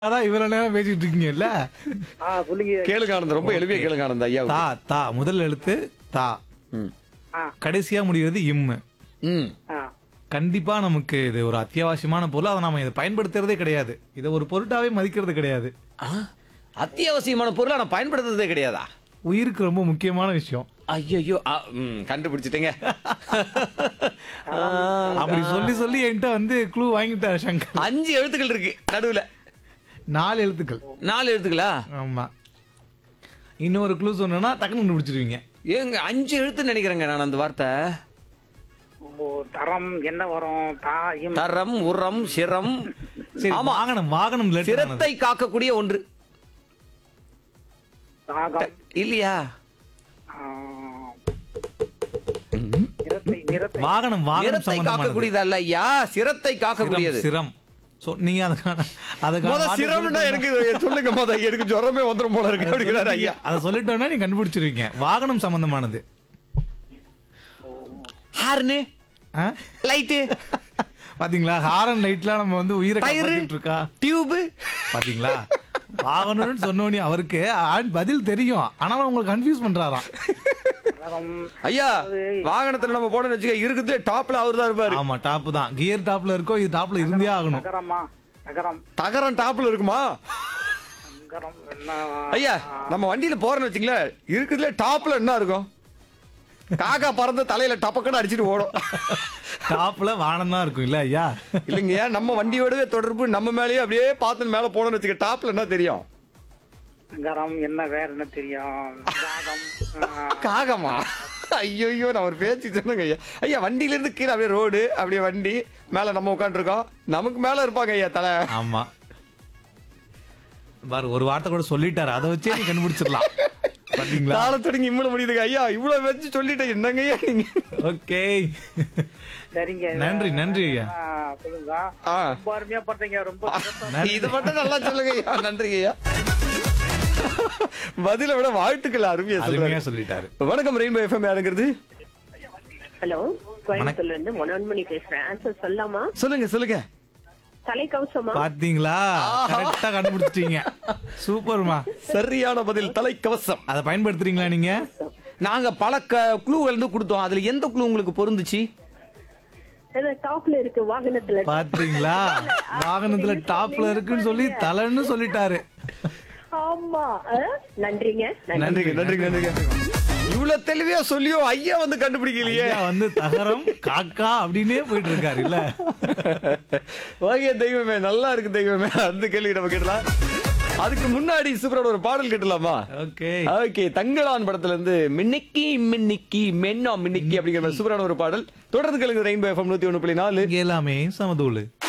அதான் இவ்வளவு நேரம் பேசிட்டு இருக்கீங்கல்ல ஆ சொல்லுங்க கேளுங்க ஆனந்த் ரொம்ப எளிமையா கேளுங்க ஆனந்த் ஐயா தா தா முதல் எழுத்து தா ம் ஆ கடைசியா முடிகிறது இம்மு ம் ஆ கண்டிப்பா நமக்கு இது ஒரு அத்தியாவசியமான பொருள் அதை நாம இதை பயன்படுத்துறதே கிடையாது இதை ஒரு பொருட்டாவே மதிக்கிறது கிடையாது ஆ, அத்தியாவசியமான பொருளை நான் பயன்படுத்துறதே கிடையாதா உயிருக்கு ரொம்ப முக்கியமான விஷயம் ஐயோ கண்டுபிடிச்சிட்டீங்க அப்படி சொல்லி சொல்லி என்கிட்ட வந்து க்ளூ வாங்கிட்டாரு சங்கர் அஞ்சு எழுத்துக்கள் இருக்கு நடுவுல நாலு எழுத்துக்கள் நாலு எழுத்துக்களா ஆமா இன்னொரு க்ளூ சொன்னா டக்குன்னு கண்டுபிடிச்சிருவீங்க ஏங்க அஞ்சு எழுத்துன்னு நினைக்கிறேங்க நான் அந்த வார்த்தை ஓ, தரம் என்ன வரும் தாயும் தரம் உரம் சிரம் சரி ஆமா வாகனம் வாகனம் letter ஆனது. சிரத்தை காக்கக்கூடிய ஒன்று தாகம் இல்லையா ஆ, நிறத்தை நிறத்தை வாகனம் வாகனம் நிறத்தை சம்பந்தமானது காக்கக்கூடியது அல்ல ஐயா சிரத்தை காக்கக்கூடியது சிரம் சோ நீங்க அதுக்கான அதுக்கான முத வார்த்தை சிரம்னா சொல்லிட்டோம்னா- எனக்கு சொல்லுங்க முத எனக்கு ஜுரமே வந்துரும் போல இருக்கு அப்படிங்கிறாரு ஐயா அதை சொல்லிட்டோம்னா நீங்க கண்டுபிடிச்சிருவீங்க வாகனம் சம்பந்தமானது ஹார்னு ஆ? லைட்டு பாத்தீங்களா ஹாரன் லைட்லாம் நம்ம வந்து உயிரை டயரு காப்பாத்திட்டு இருக்கா டியூபு பாத்தீங்களா வாகனம்னு சொன்னோனே அவருக்கு ஆ- பதில் தெரியும் ஆனாலும் உங்களுக்கு கன்ஃபியூஸ் பண்றாராம் தரம் ஐயா வாகனத்துல நம்ம போனோம்னு வச்சுக்க இருக்குதுல டாப்ல அவர் தான் இருப்பாரு ஆமா டாப் தான் கியர் டாப்ல இருக்கோ இது டாப்ல இருந்தே ஆகணும் நகரமா நகரம் தகரம் டாப்ல இருக்குமா நகரம் என்ன ஐயா நம்ம வண்டியில போறோம்னு வச்சுங்களேன் இருக்குதுல டாப்ல என்ன இருக்கும் காக்கா பறந்து தலையில டப்பக்கன்னு அடிச்சிட்டு ஓடும் டாப்ல வானம் தான் இருக்கும் இல்ல ஐயா இல்லைங்கய்யா நம்ம வண்டியோடவே தொடர்பு நம்ம மேலேயே அப்படியே பார்த்து மேல போனோம்னு வச்சுக்க டாப்ல என்ன தெரியும் நகரம் என்ன வேற என்ன தெரியும் தாகம் ஆ, காகமா ஐயோ நான் ஒரு பேச்சு சொன்னேங்க ஐயா ஐயா வண்டியில இருந்து கீழே அப்படியே ரோடு அப்படியே வண்டி மேல நம்ம உட்காந்துருக்கோம் நமக்கு மேல இருப்பாங்க ஐயா தலை ஆமா பாரு ஒரு வார்த்தை கூட சொல்லிட்டாரு அதை வச்சே நீ கண்டுபிடிச்சிடலாம் பாத்தீங்களா தாள தொடங்கி இவ்வளவு முடியுதுங்க ஐயா இவ்வளவு வச்சு சொல்லிட்டேன் என்னங்க ஐயா நீங்க ஓகே சரிங்க நன்றி, நன்றி ஐயா. ஆ, சொல்லுங்க ஆ. ரொம்ப அருமையா பார்த்தீங்க ரொம்ப சிறப்பா இது மட்டும் நல்லா சொல்லுங்க ஐயா நன்றிங்க ஐயா பதில விட வாழ்த்துக்கள் அருமையா அருமையா சொல்லுங்க சொல்லிட்டாரு வணக்கம் ரெயின்போ எஃப்எம் யாருங்கிறது ஹலோ கோயம்புத்தூர்ல இருந்து மனோன்மணி பேசுறேன் ஆன்சர் சொல்லாமா சொல்லுங்க சொல்லுங்க தலைக்கவசமா பாத்தீங்களா கரெக்டா கண்டுபிடிச்சிட்டீங்க சூப்பர்மா சரியான பதில் தலைக்கவசம் அதை பயன்படுத்துறீங்களா நீங்க நாங்க பல குழுவில் இருந்து கொடுத்தோம் அதுல எந்த குழு உங்களுக்கு பொருந்துச்சு ஏன்னா டாப்ல இருக்கு வாகனத்துல பாத்தீங்களா வாகனத்துல டாப்ல இருக்குன்னு சொல்லி தலைன்னு சொல்லிட்டாரு ஆமா ஆ? நன்றிங்க நன்றி நன்றிங்க நன்றிங்க நன்றிங்க இவ்வளவு தெளிவா சொல்லியும் ஐயா வந்து கண்டுபிடிக்கலையே ஐயா வந்து தகரம் காக்கா அப்படின்னே போயிட்டு இருக்காரு இல்ல ஓகே தெய்வமே நல்லா இருக்கு தெய்வமே அந்த கேள்வி நம்ம கேட்டலாம் அதுக்கு முன்னாடி சூப்பரோட ஒரு பாடல் கேட்டலாமா ஓகே ஓகே தங்களான் படத்துல இருந்து மின்னிக்கி மின்னிக்கி மென்னோ மின்னிக்கி அப்படிங்கிற மாதிரி சூப்பரான ஒரு பாடல் தொடர்ந்து கேளுங்க ரெயின்போ எஃப்எம் நூத்தி ஒண்ணு புள்ளி நாலு இங்க எல்லாமே சமதூளு